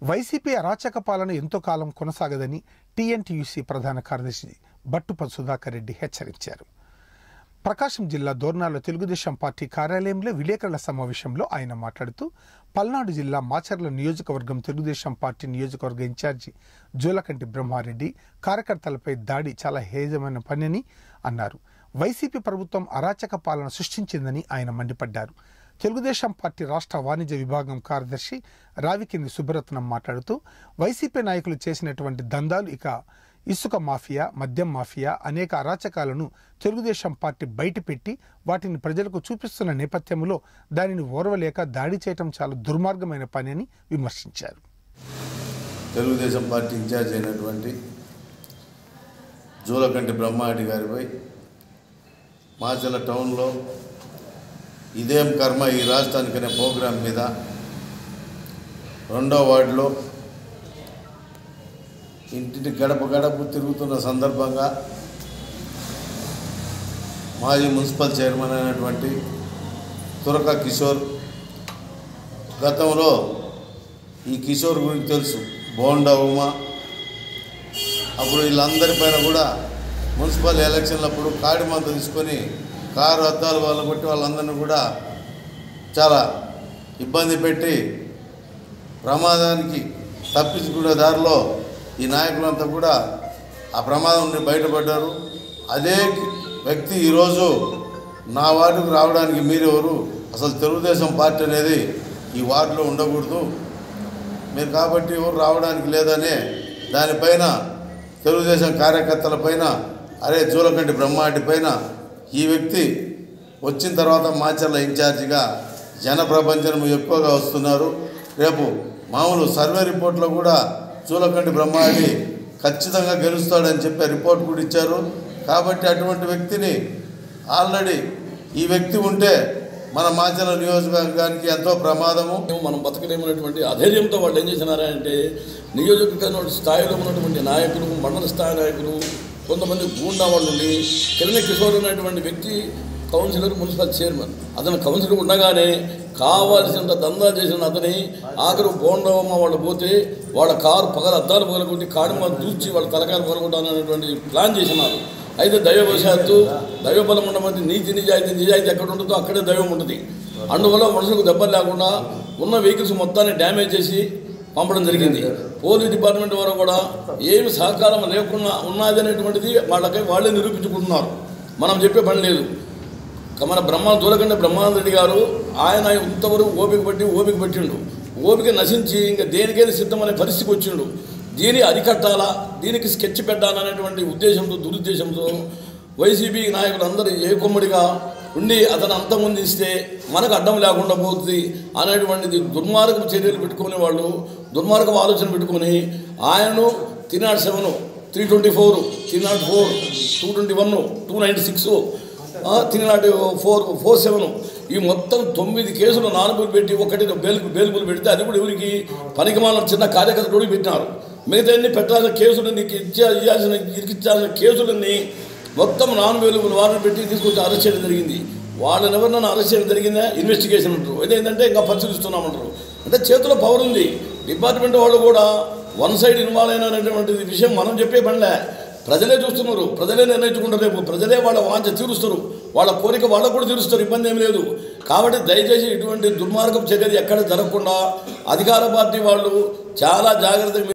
YCP అరాచక పాలన ఎంతో కాలం కొనసాగదని టీఎన్టీయూసీ ప్రధాన కార్యదర్శి బట్టుప సుధాకర్ రెడ్డి హెచ్చరించారు ప్రకాశం జిల్లా దోర్నాల తెలుగుదేశం పార్టీ కార్యాలయంలో విలేకరుల సమావేశంలో ఆయన మాట్లాడుతూ పల్నాడు జిల్లా మాచర్ల నియోజకవర్గం తెలుగుదేశం పార్టీ నియోజకవర్గ ఇన్ఛార్జి జూలకంటి బ్రహ్మారెడ్డి కార్యకర్తలపై దాడి చాలా హేజమైన పనిని అన్నారు వైసీపీ ప్రభుత్వం అరాచక పాలన సృష్టించిందని ఆయన మండిపడ్డారు తెలుగుదేశం పార్టీ రాష్ట్ర వాణిజ్య విభాగం కార్యదర్శి రావికింది సుబ్బరత్నం మాట్లాడుతూ వైసీపీ నాయకులు చేసినటువంటి దందాలు ఇక ఇసుక మాఫియా మద్యం మాఫియా అనేక అరాచకాలను తెలుగుదేశం పార్టీ బయటపెట్టి వాటిని ప్రజలకు చూపిస్తున్న నేపథ్యంలో దానిని ఓర్వలేక దాడి చేయటం చాలా దుర్మార్గమైన పని అని విమర్శించారు తెలుగుదేశం పార్టీ ఇన్ఛార్జ్ అయినటువంటి జూలకంటి బ్రహ్మారెడ్డి గారిపై మాచల టౌన్లో ఇదేం కర్మ ఈ రాష్ట్రానికి అనే ప్రోగ్రాం మీద రెండో వార్డులో ఇంటిని గడప గడప తిరుగుతున్న సందర్భంగా మాజీ మున్సిపల్ చైర్మన్ అయినటువంటి తురక కిషోర్ గతంలో ఈ కిషోర్ గురించి తెలుసు బోండా ఉమా అప్పుడు వీళ్ళందరిపైన కూడా మున్సిపల్ ఎలక్షన్లప్పుడు కాడి మందు తీసుకొని కారు అద్దాలు వాళ్ళని కొట్టి వాళ్ళందరినీ కూడా చాలా ఇబ్బంది పెట్టి ప్రమాదానికి తప్పించుకునే దారిలో ఈ నాయకులంతా కూడా ఆ ప్రమాదం నుండి బయటపడ్డారు అదే వ్యక్తి ఈరోజు నా వార్డుకు రావడానికి మీరెవరు అసలు తెలుగుదేశం పార్టీ అనేది ఈ వార్డులో ఉండకూడదు మీరు కాబట్టి ఎవరు రావడానికి లేదనే దానిపైన తెలుగుదేశం కార్యకర్తల పైన అరే జూలకంటి బ్రహ్మారెడ్డి పైన ఈ వ్యక్తి వచ్చిన తర్వాత మాచర్ల ఇన్ఛార్జిగా జన ప్రపంచం ఎక్కువగా వస్తున్నారు రేపు మామూలు సర్వే రిపోర్ట్లో కూడా జూలకంటి బ్రహ్మారెడ్డి ఖచ్చితంగా గెలుస్తాడని చెప్పే రిపోర్ట్ కూడా ఇచ్చారు కాబట్టి అటువంటి వ్యక్తిని ఆల్రెడీ ఈ వ్యక్తి ఉంటే మన మాచర్ల నియోజకవర్గానికి ఎంతో ప్రమాదము మనం బతకలేమన్నటువంటి అధైర్యంతో వాళ్ళు ఏం చేసినారా అంటే నియోజకవర్గ స్థాయిలో ఉన్నటువంటి నాయకులు మండల స్థాయి నాయకులు కొంతమంది గూండా వాళ్ళు ఉండి కిరణ్ కిషోర్ అనేటువంటి వ్యక్తి కౌన్సిలర్ మున్సిపల్ చైర్మన్ అతను కౌన్సిలర్ ఉండగానే కావాల్సినంత దందా చేసిన అతని ఆఖరు బోండవమ్మ వాళ్ళు పోతే వాళ్ళ కారు పగల అద్దాలు పగలకొట్టి కాడు మీద దూచి వాళ్ళ తలకాయలు పగలగొట్టాలనేటువంటి ప్లాన్ చేసినారు అయితే దైవవశాత్తు దైవబలం ఉండమంది నీతి నిజాయితీ నిజాయితీ ఎక్కడ ఉంటుందో అక్కడే దైవం ఉంటుంది అందువల్ల మనుషులకు దెబ్బలు లేకుండా ఉన్న వెహికల్స్ మొత్తాన్ని డ్యామేజ్ చేసి పంపడం జరిగింది పోలీస్ డిపార్ట్మెంట్ వారు కూడా ఏమి సహకారం లేకుండా ఉన్నది అనేటువంటిది వాళ్ళకై వాళ్ళే నిరూపించుకుంటున్నారు మనం చెప్పే పని లేదు మన బ్రహ్మ దూరకండ బ్రహ్మానంద రెడ్డి గారు ఆయన ఇంతవరకు ఓపిక పట్టి ఓపిక పట్టిండు ఓపిక నశించి ఇంకా దేనికైనా సిద్ధమనే పరిస్థితికి వచ్చిండు దీన్ని అరికట్టాలా దీనికి స్కెచ్ పెట్టాలనేటువంటి ఉద్దేశంతో దురుద్దేశంతో వైసీపీ నాయకులు అందరూ ఏకొమ్మడిగా ఉండి అతను అంతమొందిస్తే మనకు అడ్డం లేకుండా పోతుంది అనేటువంటిది దుర్మార్గపు చర్యలు పెట్టుకునే వాళ్ళు దుర్మార్గపు ఆలోచన పెట్టుకొని ఆయనను three naught seven three twenty four three naught four two twenty one two ninety six three naught four four seven ఈ మొత్తం తొమ్మిది కేసులు నాలుగు పెట్టి ఒకటి బెయిల్ బెయిల్బుల్ పెడితే అది కూడా ఎవరికి పనికిమాల చిన్న కార్యకర్తలు పెట్టినారు మిగతా అన్ని పెట్టాల్సిన కేసులు నీకు ఇచ్చా ఇవ్వాల్సిన ఇరికిచ్చాల్సిన కేసులన్నీ మొత్తం నాన్ వేలుబుల్ వారిని పెట్టి తీసుకొచ్చి అరెస్ట్ చేయడం జరిగింది వాళ్ళని ఎవరినైనా అరెస్ట్ చేయడం జరిగిందా ఇన్వెస్టిగేషన్ అంటారు ఇదేంటంటే ఇంకా పరిశీలిస్తున్నామంటారు అంటే చేతిలో పవర్ ఉంది డిపార్ట్మెంట్ వాళ్ళు కూడా వన్ సైడ్ ఇన్వాల్వ్ అయినటువంటి విషయం మనం చెప్పే పనిలే ప్రజలే చూస్తున్నారు ప్రజలే నిర్ణయించుకుంటారు రేపు ప్రజలే వాళ్ళ వాంఛ తీరుస్తారు వాళ్ళ కోరిక వాళ్ళకు కూడా తీరుస్తారు ఇబ్బంది ఏం లేదు కాబట్టి దయచేసి ఇటువంటి దుర్మార్గం చర్యలు ఎక్కడ జరగకుండా అధికార పార్టీ వాళ్ళు చాలా జాగ్రత్తగా